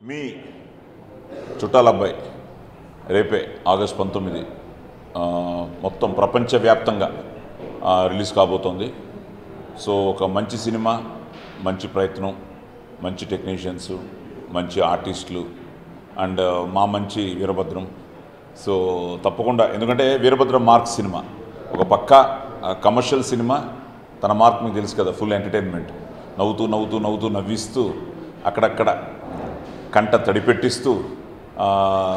మీ చుట్టాల అబ్బాయి రేపే ఆగస్ట్ పంతొమ్మిది ఆ, మొత్తం ప్రపంచవ్యాప్తంగా ఆ, రిలీజ్ కాబోతోంది సో ఒక మంచి సినిమా మంచి ప్రయత్నం మంచి టెక్నీషియన్స్ మంచి ఆర్టిస్టులు అండ్ మా మంచి వీరభద్రం సో తప్పకుండా ఎందుకంటే వీరభద్రం మార్క్ సినిమా ఒక పక్క కమర్షియల్ సినిమా తన మార్క్ మీకు తెలుసు కదా ఫుల్ ఎంటర్టైన్మెంట్ నవ్వుతూ నవ్వుతూ నవ్వుతూ నవ్విస్తూ అక్కడక్కడ కంట తడిపెట్టిస్తూ ఆ,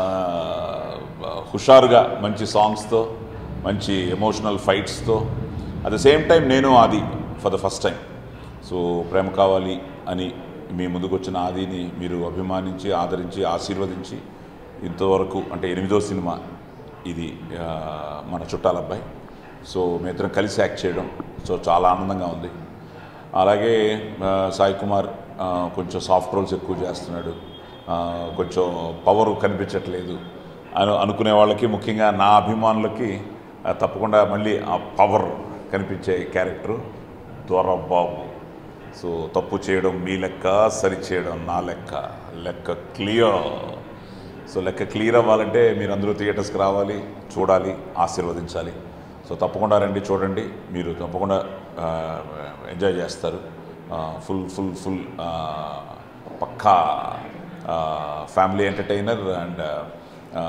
హుషారుగా మంచి సాంగ్స్తో మంచి ఎమోషనల్ ఫైట్స్తో అట్ ద సేమ్ టైం నేను Aadi for the first time so ప్రేమ కావాలి అని మీ ముందుకు వచ్చిన ఆదిని మీరు అభిమానించి ఆదరించి ఆశీర్వదించి ఇంతవరకు అంటే ఎనిమిదో సినిమా ఇది ఆ, మన చుట్టాల అబ్బాయి సో మీ ఇద్దరం కలిసి యాక్ట్ చేయడం సో చాలా ఆనందంగా ఉంది అలాగే ఆ, సాయి కుమార్ ఆ, కొంచెం సాఫ్ట్ రోల్స్ ఎక్కువ చేస్తున్నాడు ఆ, కొంచెం పవర్ కనిపించట్లేదు అను అనుకునే వాళ్ళకి ముఖ్యంగా నా అభిమానులకి ఆ, తప్పకుండా మళ్ళీ ఆ పవర్ కనిపించే క్యారెక్టరు దొరబాబు సో తప్పు చేయడం మీ లెక్క సరి చేయడం నా లెక్క లెక్క క్లియర్ సో లెక్క క్లియర్ అవ్వాలంటే మీరు అందరూ థియేటర్స్కి రావాలి చూడాలి ఆశీర్వదించాలి సో తప్పకుండా రండి చూడండి మీరు తప్పకుండా ఆ, ఎంజాయ్ చేస్తారు ఆ, ఫుల్ ఫుల్ ఫుల్ ఆ, పక్కా ఆ, ఫ్యామిలీ ఎంటర్టైనర్ అండ్ ఆ,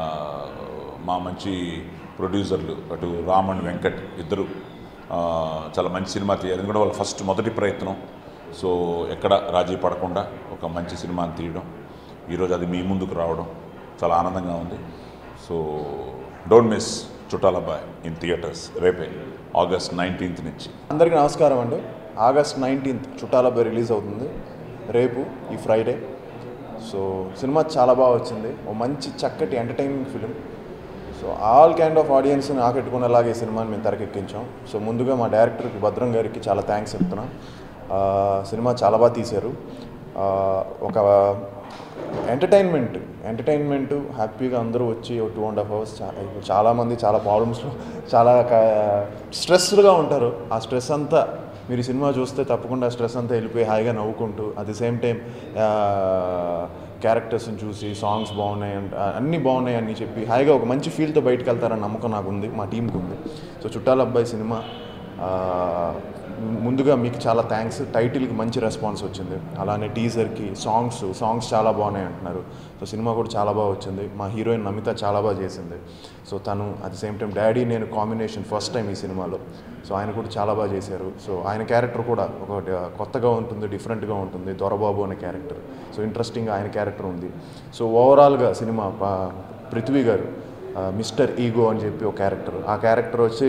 మా మంచి ప్రొడ్యూసర్లు అటు రామ్ అండ్ వెంకట్ ఇద్దరు ఆ, చాలా మంచి సినిమా తీయాలి ఎందుకంటే వాళ్ళ ఫస్ట్ మొదటి ప్రయత్నం సో ఎక్కడ రాజీ పడకుండా ఒక మంచి సినిమాని తీయడం ఈరోజు అది మీ ముందుకు రావడం చాలా ఆనందంగా ఉంది so don't miss Chuttalabbayi in theatres రేపే ఆగస్ట్ నైన్టీన్త్ నుంచి అందరికీ నమస్కారం అండి ఆగస్ట్ నైన్టీన్త్ చుట్టాలపై రిలీజ్ అవుతుంది రేపు ఈ ఫ్రైడే సో సినిమా చాలా బాగా వచ్చింది ఓ మంచి చక్కటి entertaining film so all kind of ఆడియన్స్ని ఆకట్టుకునేలాగా ఈ సినిమాని మేము తెరకెక్కించాం సో ముందుగా మా డైరెక్టర్కి భద్రం గారికి చాలా థ్యాంక్స్ చెప్తున్నాం ఆ, సినిమా చాలా బాగా తీశారు ఆ, ఒక ఎంటర్టైన్మెంట్ ఎంటర్టైన్మెంట్ హ్యాపీగా అందరూ వచ్చి ఒక టూ అండ్ హాఫ్ అవర్స్ చాలామంది చాలా ప్రాబ్లమ్స్లో చాలా స్ట్రెస్డ్గా ఉంటారు ఆ స్ట్రెస్ అంతా మీరు ఈ సినిమా చూస్తే తప్పకుండా స్ట్రెస్ అంతా వెళ్ళిపోయి హాయిగా నవ్వుకుంటూ అట్ ది సేమ్ టైం క్యారెక్టర్స్ని చూసి సాంగ్స్ బాగున్నాయి అండ్ అన్నీ బాగున్నాయి అని చెప్పి హాయిగా ఒక మంచి ఫీల్తో బయటకు వెళ్తారని నమ్మకం నాకు ఉంది మా టీంకి ఉంది సో చుట్టాల అబ్బాయి సినిమా ఆ, ముందుగా మీకు చాలా థ్యాంక్స్ టైటిల్కి మంచి రెస్పాన్స్ వచ్చింది అలానే టీజర్కి సాంగ్స్ సాంగ్స్ చాలా బాగున్నాయి అంటున్నారు సో సినిమా కూడా చాలా బాగా వచ్చింది మా హీరోయిన్ నమిత చాలా బాగా చేసింది సో తను at the same time daddy నేను కాంబినేషన్ ఫస్ట్ టైం ఈ సినిమాలో సో ఆయన కూడా చాలా బాగా చేశారు సో ఆయన క్యారెక్టర్ కూడా ఒక డ- కొత్తగా ఉంటుంది డిఫరెంట్గా ఉంటుంది దొరబాబు అనే క్యారెక్టర్ సో ఇంట్రెస్టింగ్ ఆయన క్యారెక్టర్ ఉంది సో ఓవరాల్గా సినిమా ప- పృథ్వీ గారు ఆ, మిస్టర్ ఈగో అని చెప్పి ఒక క్యారెక్టర్ ఆ క్యారెక్టర్ వచ్చి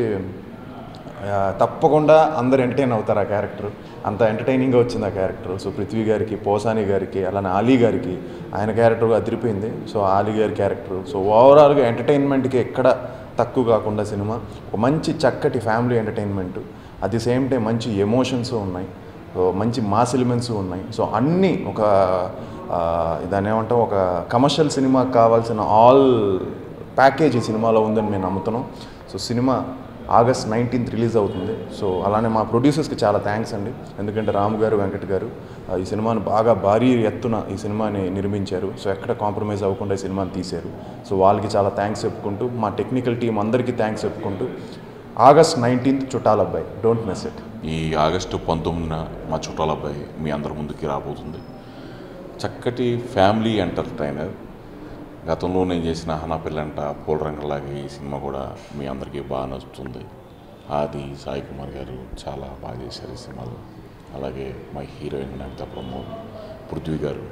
ఆ, తప్పకుండా అందరు ఎంటర్టైన్ అవుతారు ఆ క్యారెక్టర్ అంత ఎంటర్టైనింగ్గా వచ్చింది ఆ క్యారెక్టర్ సో పృథ్వీ గారికి పోసాని గారికి అలానే ఆలీ గారికి ఆయన క్యారెక్టర్ అదిరిపోయింది సో ఆలీ గారి క్యారెక్టర్ సో ఓవరాల్గా ఎంటర్టైన్మెంట్కి ఎక్కడ తక్కువ కాకుండా సినిమా ఒక మంచి చక్కటి family entertainment at the same time మంచి ఎమోషన్స్ ఉన్నాయి సో మంచి మాస్ ఎలిమెంట్స్ ఉన్నాయి సో అన్నీ ఒక ఆ, దాన్ని ఏమంటాం ఒక కమర్షియల్ సినిమాకి కావాల్సిన ఆల్ ప్యాకేజ్ ఈ సినిమాలో ఉందని మేము నమ్ముతున్నాం సో సినిమా ఆగస్ట్ నైన్టీన్త్ రిలీజ్ అవుతుంది సో అలానే మా ప్రొడ్యూసర్స్కి చాలా థ్యాంక్స్ అండి ఎందుకంటే రాము గారు వెంకట్ గారు ఆ, ఈ సినిమాని బాగా భారీ ఎత్తున ఈ సినిమాని నిర్మించారు సో ఎక్కడ కాంప్రమైజ్ అవ్వకుండా ఈ సినిమాని తీశారు సో వాళ్ళకి చాలా థ్యాంక్స్ చెప్పుకుంటూ మా టెక్నికల్ టీం అందరికీ థ్యాంక్స్ చెప్పుకుంటూ August nineteenth Chuttalabbayi don't miss it ఈ ఆగస్టు పంతొమ్మిదిన మా చుట్టాల అబ్బాయి మీ అందరి ముందుకి రాబోతుంది చక్కటి ఫ్యామిలీ ఎంటర్టైనర్ గతంలో నేను చేసిన హనా పిల్లంట పూల రంగలాగా ఈ సినిమా కూడా మీ అందరికీ బాగా నచ్చుతుంది ఆది సాయి కుమార్ గారు చాలా బాగా చేశారు ఈ సినిమాలో అలాగే మా హీరోయిన్ నమిత ప్రమోద్ పృథ్వీ గారు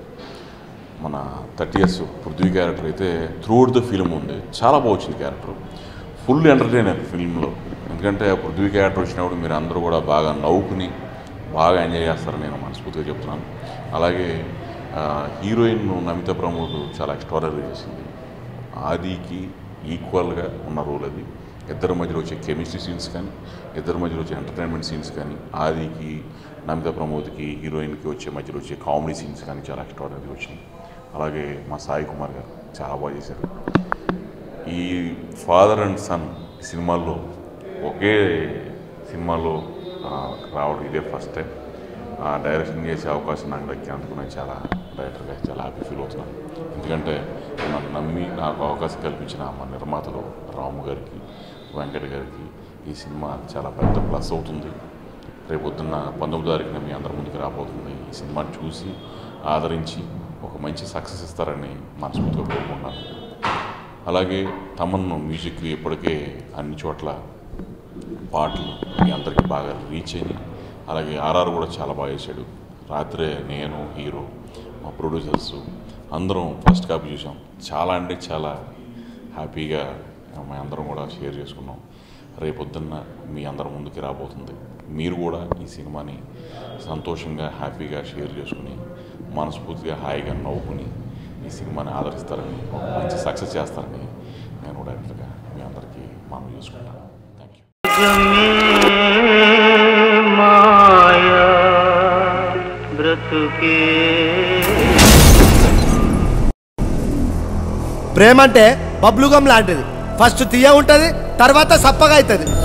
మన థర్టీ ఇయర్స్ పృథ్వీ క్యారెక్టర్ అయితే త్రూఅవుట్ ద ఫిల్మ్ ఉంది చాలా బాగా వచ్చింది క్యారెక్టర్ ఫుల్ ఎంటర్టైనర్ ఫిల్మ్లో ఎందుకంటే ఆ పృథ్వీ క్యారెక్టర్ వచ్చినప్పుడు మీరు అందరూ కూడా బాగా నవ్వుకుని బాగా ఎంజాయ్ చేస్తారని నేను మనస్ఫూర్తిగా చెప్తున్నాను అలాగే ఆ, హీరోయిన్ నమిత ప్రమోద్ చాలా ఎక్స్ట్రాడనరీ చేసింది ఆదికి ఈక్వల్గా ఉన్న రోల్ అది ఇద్దరి మధ్యలో వచ్చే కెమిస్ట్రీ సీన్స్ కానీ ఇద్దరి మధ్యలో వచ్చే ఎంటర్టైన్మెంట్ సీన్స్ కానీ ఆదికి నమిత ప్రమోద్కి హీరోయిన్కి వచ్చే మధ్యలో వచ్చే కామెడీ సీన్స్ కానీ చాలా ఎక్స్ట్రాడనరీ వచ్చినాయి అలాగే మా సాయి కుమార్ గారు చాలా బాగా చేశారు ఈ ఫాదర్ అండ్ సన్ సినిమాల్లో ఒకే సినిమాలో ఆ, రావడం ఇదే ఫస్ట్ టైం ఆ డైరెక్షన్ చేసే అవకాశం నాకు దక్కినందుకు నేను చాలా డైరెక్టర్గా చాలా హ్యాపీ ఫీల్ అవుతున్నాను ఎందుకంటే నన్ను నమ్మి నాకు అవకాశం కల్పించిన మా నిర్మాతలు రాము గారికి వెంకట గారికి ఈ సినిమా చాలా పెద్ద ప్లస్ అవుతుంది రేపు పొద్దున్న పంతొమ్మిది తారీఖున మీ అందరి ముందుకు రాబోతుంది ఈ సినిమాని చూసి ఆదరించి ఒక మంచి సక్సెస్ ఇస్తారని మనస్ఫూర్తిగా కోరుకుంటున్నాను అలాగే తమన్ను మ్యూజిక్ ఇప్పటికే అన్ని చోట్ల పాటలు మీ అందరికీ బాగా రీచ్ అయినాయి అలాగే ఆర్ఆర్ కూడా చాలా బాగా చేశాడు రాత్రే నేను హీరో మా ప్రొడ్యూసర్స్ అందరం ఫస్ట్ కాపీ చూసాం చాలా అంటే చాలా హ్యాపీగా మేము అందరం కూడా షేర్ చేసుకున్నాం రేపొద్దున్న మీ అందరి ముందుకి రాబోతుంది మీరు కూడా ఈ సినిమాని సంతోషంగా హ్యాపీగా షేర్ చేసుకుని మనస్ఫూర్తిగా హాయిగా నవ్వుకుని ఈ సినిమాని ఆదరిస్తారని ఒక మంచి సక్సెస్ చేస్తారని నేను డైరెక్ట్గా మీ అందరికీ మనం చేసుకుంటాను థ్యాంక్ యూ మాయా బ్రతుకే ప్రేమ అంటే బబ్లుగం లాంటిది ఫస్ట్ తీయ ఉంటుంది తర్వాత సప్పగా అవుతుంది